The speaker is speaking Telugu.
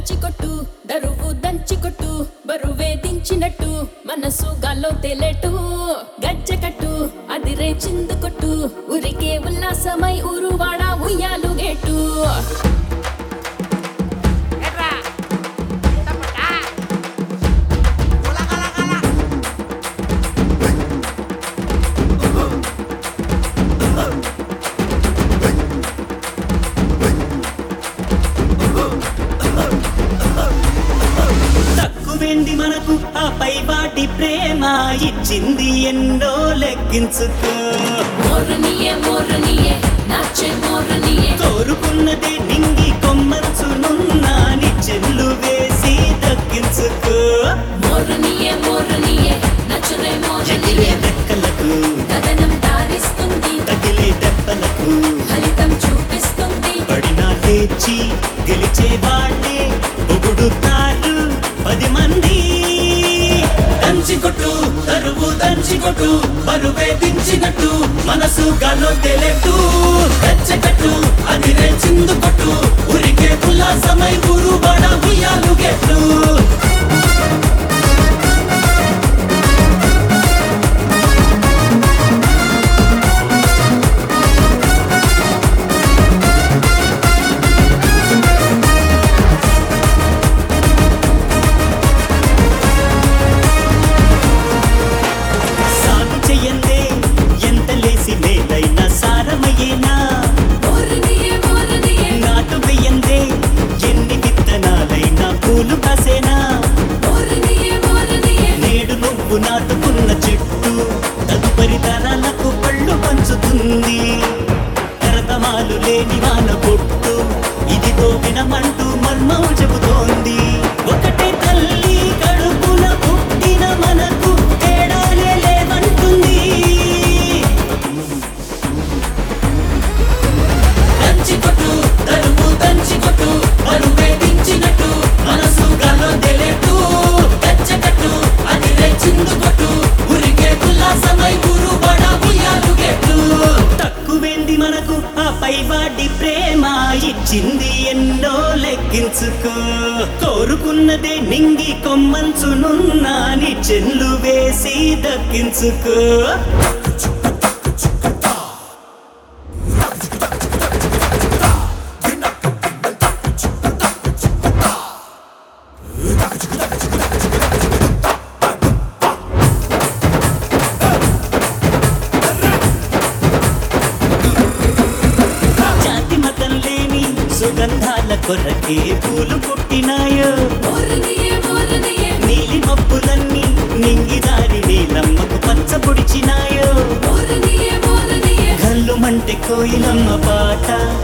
దంచి కొట్టు దరువు దంచి కొట్టు బరువే దించినట్టు మనసు గాల్లో తేలేటు గజ్జ కట్టు అది రేచిందు కొట్టు ఉరికే ఉల్లాసమై ఊరువాడ ఉయ్యాలు గేటు ఎర్రా తప్పటా ఉలగలగల తక్కువేంది మనకు ఆ పైవాటి ప్రేమ ఇచ్చింది ఎన్నో లెక్కించుకో మోరనియే మోరనియే నాచే మోరనియే కోరుకున్నదే నింగి కొమ్మచ్చునున్నా చెల్లు వేసి దక్కించుకో మోరనియే మోరనియే నచురే ఎగిరే మోరనియే రెక్కలకు గగనం తారిస్తుంది తగిలే దెబ్బలకు ఫలితం చూపిస్తుంది పడినా లేచి గెలిచే వాళ్ళే పొగుడుతారు పది మంది దంచి కొట్టు తరువు దంచి కొట్టు బరువే దించినట్టు మనసు గాలో తెలియట్టు కట్టు అది రేచిందు కొట్టు ఉరికే ఉల్లాసమై ఊరు బడ ఉయ్యాలు గెట్టు సాగు చెయ్యందే ఎంత లేసి మేలైనా సారమయ్యేనా మోరనియే మోరనియే నాటు వెయ్యందే ఎన్ని విత్తనాలైనా పూలు కాసేనా మోరనియే మోరనియే నేడు నువ్వు నాటుకున్న చెట్టు తదుపరి తరాలకు పళ్ళు పంచుతుంది తరతమాలు లేని వాన పొట్టు ఇదిగో వినమంటూ మర్మం చెబుతోంది ఒకటే తల్లి కడుపున పుట్టిన మనకు తేడాలే లేవంటుంది దంచి కొట్టు తరువు దంచి కొట్టు బరువే దించినట్టు మనసు గాలో తెలియట్టు కట్టు అది రేచిందు కొట్టు ఉరికే ఉల్లాసమై ఊరు బడ ఉయ్యాలు గెట్టు తక్కువేంది మనకు ఆ పైవాడి ప్రేమ ఇచ్చింది ఎన్నో లెక్కించుకో కోరుకున్నదే నింగి కొమ్మంచునున్నా నీ చెల్లు వేసి దక్కించుకో జాతి మతం లేని సుగంధాల కొరకే పూలు పుట్టినాయో మోరనియే మోరనియే నీలి మబ్బులన్నీ నింగి దారి నీలమ్మకు పచ్చ పొడిచినాయో మోరనియే మోరనియే కళ్ళు మంటే కోయిలమ్మ పాట